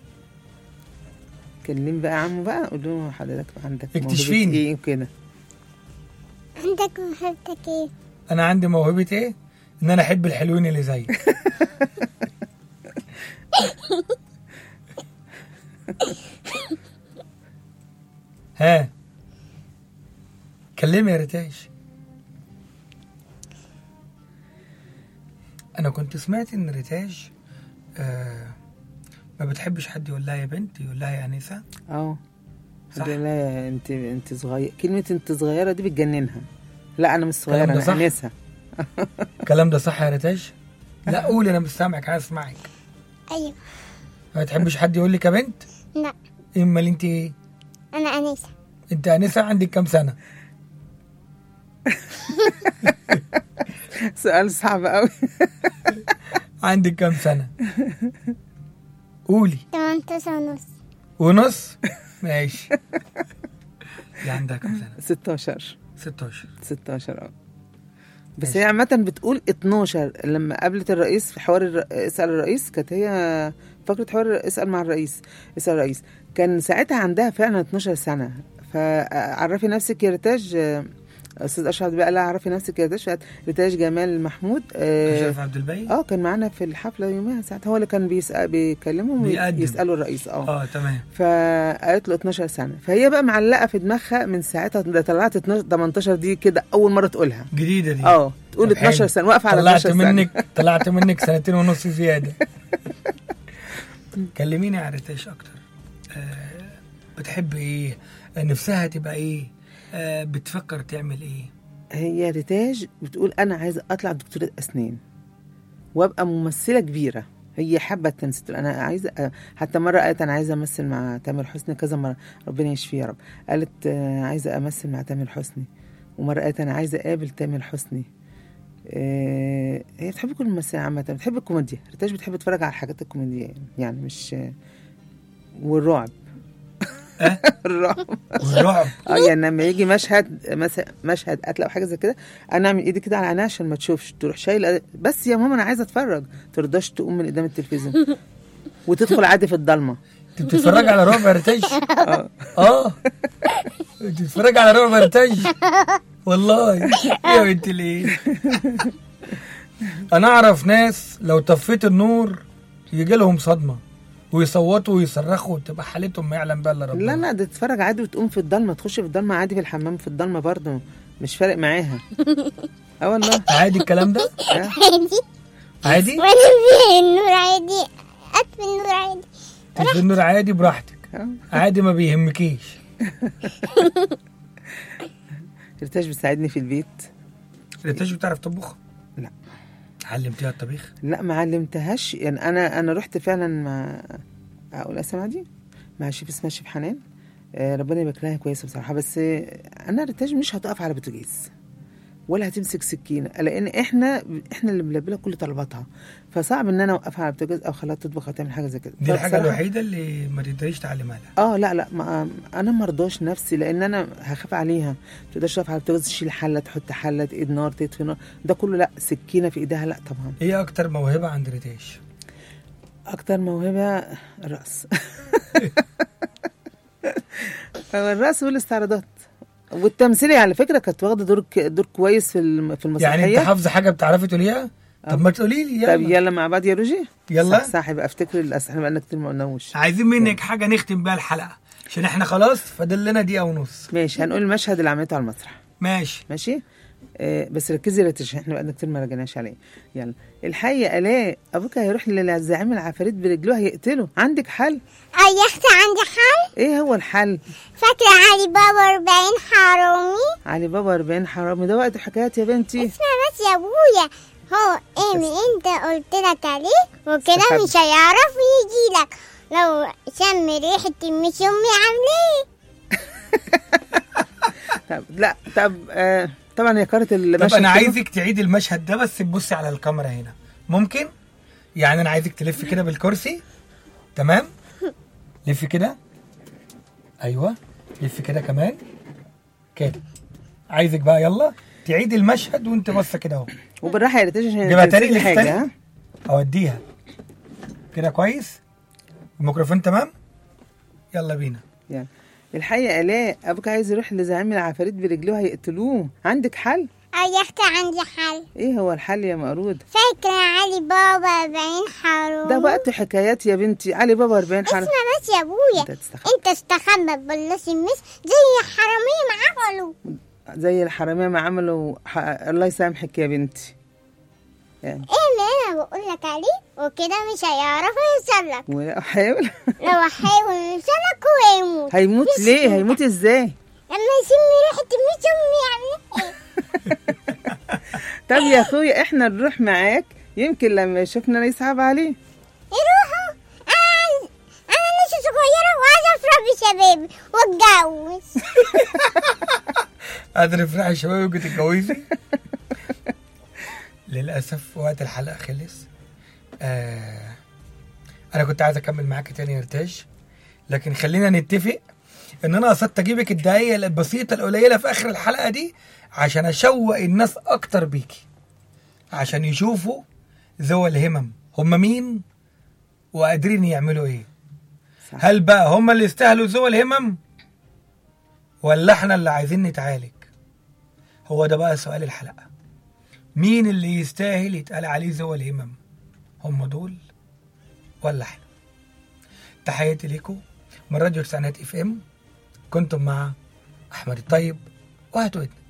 L: كلم بقى عمو بقى قول له حضرتك عندك موهبة
B: اكتشفيني.
L: ايه وكده
M: عندك موهبتك إيه؟
B: أنا عندي موهبة إيه؟ إن أنا أحب الحلوين اللي زيك ها كلمي يا ريتاش انا كنت سمعت ان ريتاج آه ما بتحبش حد يقول لها يا بنت يقول لها يا انسه
L: اه
B: صح.
L: صح لا انت انت صغير كلمة انت صغيرة دي بتجننها لا انا مش صغيرة
B: الكلام ده
L: انا
B: صح؟
L: انسة
B: الكلام ده صح يا ريتاج لا قولي انا مش سامعك عايز اسمعك
M: أيوة
B: ما بتحبش حد يقول لك يا بنت
M: لا
B: امال انت ايه
M: أنا أنسة
B: انت انسه عندك كام سنه
L: سؤال صعب قوي
B: عندك كام سنه قولي
M: 18 ونص
B: ونص ماشي دي عندها كام سنه
L: 16
B: 16
L: 16 اه بس
B: ماشي.
L: هي عامة بتقول 12 لما قابلت الرئيس في حوار الر... اسأل الرئيس كانت هي فكرة حوار اسأل مع الرئيس اسأل الرئيس كان ساعتها عندها فعلا 12 سنة فعرفي نفسك يا ريتاج آه، استاذ اشرف بقى لا عرفي نفسك يا ريتاج فقالت ريتاج جمال محمود اه
B: اشرف عبد الباقي
L: آه، كان معانا في الحفلة يوميها ساعتها هو اللي كان بيسأل بيكلمهم
B: بيقدم.
L: ويسألوا الرئيس اه
B: اه تمام
L: فقالت له 12 سنة فهي بقى معلقة في دماغها من ساعتها ده طلعت 12 18 دي كده أول مرة تقولها
B: جديده دي
L: اه تقول
B: طب
L: 12
B: حلو.
L: سنة واقفة على
B: طلعت
L: 12 سنة
B: منك طلعت منك سنتين ونص زياده كلميني عن ريتاش اكتر آه بتحب ايه آه، نفسها تبقى ايه آه بتفكر تعمل ايه
L: هي ريتاج بتقول أنا عايزة أطلع دكتورة أسنان وأبقى ممثلة كبيرة هي حابة التمثيل تقول أنا عايزة أ- حتى مرة قالت أنا عايزة أمثل مع تامر حسني كذا مرة ربنا يشفيه يا رب قالت آه، عايزة أمثل مع تامر حسني ومرة قالت أنا عايزة أقابل تامر حسني آه، هي بتحب كل الممثلين عامة بتحب الكوميديا ريتاج بتحب تتفرج على الحاجات الكوميدية يعني مش والرعب الرعب
B: والرعب
L: اه يعني لما يجي مشهد مثلا مشهد قتل او حاجه زي كده انا اعمل ايدي كده على عينيها عشان ما تشوفش تروح شايله بس يا ماما انا عايزه اتفرج ترضاش تقوم من قدام التلفزيون وتدخل عادي في الضلمه
B: انت بتتفرج على رعب ارتج اه انت بتتفرج على رعب ارتج والله يا بنت ليه انا اعرف ناس لو طفيت النور يجي لهم صدمه ويصوتوا ويصرخوا وتبقى حالتهم ما يعلم بها الا ربنا
L: لا لا ده تتفرج عادي وتقوم في الضلمه تخش في الضلمه عادي في الحمام في الضلمه برضه مش فارق معاها اه والله
B: عادي الكلام ده
M: عادي
B: عادي
M: وانا في النور عادي اطفي النور عادي
B: في النور عادي براحتك
L: آه.
B: عادي ما بيهمكيش
L: ارتاش بتساعدني في البيت
B: الانتاج بتعرف تطبخ
L: لا.
B: علمتيها الطبيخ
L: لا ما علمتهاش يعني انا انا رحت فعلا مع اقول اسمع دي مع شيف اسمها شيف حنان آه، ربنا يبارك لها كويسه بصراحه بس آه، انا ريتاج مش هتقف على بوتاجاز ولا هتمسك سكينه لان احنا احنا اللي بنلبي لها كل طلباتها فصعب ان انا اوقفها على البوتاجاز او اخليها تطبخ او تعمل حاجه زي كده
B: دي الحاجه
L: فبصراحة-
B: الوحيده اللي ما تقدريش تعلمها لها
L: اه لا لا ما انا مرضاش نفسي لان انا هخاف عليها ما تقدرش تقف على البوتاجاز تشيل حله تحط حله ايد نار تطفي نار ده كله لا سكينه في ايديها لا طبعا
B: ايه اكتر موهبه عند ريتاش
L: اكتر موهبه الرقص هو الرقص والاستعراضات والتمثيلية على فكرة كانت واخدة دور ك- دور كويس في الم- في المسرحية
B: يعني انت حافظه حاجه بتعرفي تقوليها طب ما تقولي لي
L: طب
B: يلا
L: يلا مع بعض يا روجي
B: يلا.
L: صح صح يبقى افتكر الأس... احنا بقالنا كتير ما قلناهوش
B: عايزين منك حاجه نختم بيها الحلقه عشان احنا خلاص فاضل لنا دقيقه ونص
L: ماشي هنقول المشهد اللي عملته على المسرح
B: ماشي
L: ماشي آه بس ركزي لا تش- احنا بقالنا كتير ما رجعناش عليه يلا الحقيقة الاء ابوك هيروح للزعيم العفاريت برجله هيقتله عندك حل
M: اه يا اختي عندي حل
L: ايه هو الحل
M: فاكرة علي بابا 40 حرامي
L: علي بابا 40 حرامي ده وقت حكايات يا بنتي
M: اسمع بس يا ابويا هو ايمي انت قلت لك عليه وكده مش هيعرف يجي لك لو شم ريحة مش امي عامله ايه
L: طب لا طب آه طبعا هي كارت
B: طب
L: المشهد
B: انا
L: كله.
B: عايزك تعيد المشهد ده بس تبصي على الكاميرا هنا ممكن يعني انا عايزك تلف كده بالكرسي تمام لف كده ايوه لف كده كمان كده عايزك بقى يلا تعيد المشهد وانت باصه كده اهو
L: وبالراحه يا ريتاش عشان
B: جيبها
L: تنسيش
B: تاني لف
L: حاجه
B: تاني
L: ها
B: اوديها كده كويس الميكروفون تمام يلا بينا
L: يعني الحقيقه لا ابوك عايز يروح لزعيم العفاريت برجله هيقتلوه عندك حل
M: اه يا اختي عندي حل
L: ايه هو الحل يا مقرود
M: فاكرة علي بابا 40 حرامي
L: ده وقت حكايات يا بنتي علي بابا 40 حرامي
M: اسمع بس يا ابويا
L: انت تستخبى.
M: انت استخبى ببلاش المس زي حرامية ما عملوا
L: زي الحراميه ما عملوا ح... الله يسامحك يا بنتي يعني
M: ايه اللي انا بقول لك عليه وكده مش هيعرف يوصل لك
L: وحاول
M: لو حاول يوصل لك هو يموت
L: هيموت
M: مش
L: ليه
M: يموت.
L: هيموت ازاي
M: لما يشم ريحة مش امي عامله ايه
L: طب يا اخويا احنا نروح معاك يمكن لما يشوفنا يصعب عليه
M: يروحوا انا انا لسه صغيرة وعايزة افرح بشبابي واتجوز
B: قادر افرحي يا شباب وجي تتجوزي للاسف وقت الحلقه خلص آه انا كنت عايز اكمل معاك تاني يا ارتاج لكن خلينا نتفق ان انا قصدت اجيبك الدقايق البسيطه القليله في اخر الحلقه دي عشان اشوق الناس اكتر بيكي عشان يشوفوا ذوي الهمم هم مين وقادرين يعملوا ايه
L: صح.
B: هل بقى هم اللي يستاهلوا ذوي الهمم ولا احنا اللي عايزين نتعالج هو ده بقى سؤال الحلقة مين اللي يستاهل يتقال عليه ذوي الهمم هم دول ولا احنا تحياتي ليكم من راديو تسعينات اف ام كنتم مع احمد الطيب وهاتوا إذن